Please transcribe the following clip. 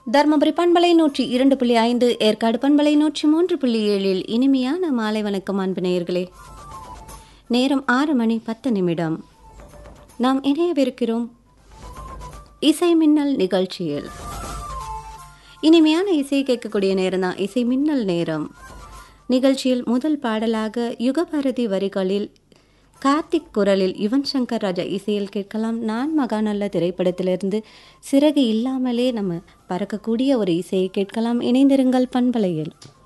தர்மபுரி பண்பலை நூற்றி இரண்டு புள்ளி ஐந்து ஏற்காடு பண்பலை நூற்றி மூன்று புள்ளி ஏழில் இனிமையான மாலை வணக்கம் அன்பு நேயர்களே நேரம் ஆறு மணி பத்து நிமிடம் நாம் இணையவிருக்கிறோம் இசை மின்னல் நிகழ்ச்சியில் இனிமையான இசையை கேட்கக்கூடிய நேரம் தான் இசை மின்னல் நேரம் நிகழ்ச்சியில் முதல் பாடலாக யுகபாரதி வரிகளில் கார்த்திக் குரலில் யுவன் சங்கர் ராஜா இசையில் கேட்கலாம் நான் மகாநல்ல திரைப்படத்திலிருந்து சிறகு இல்லாமலே நம்ம பறக்கக்கூடிய ஒரு இசையை கேட்கலாம் இணைந்திருங்கள் பண்பலையில்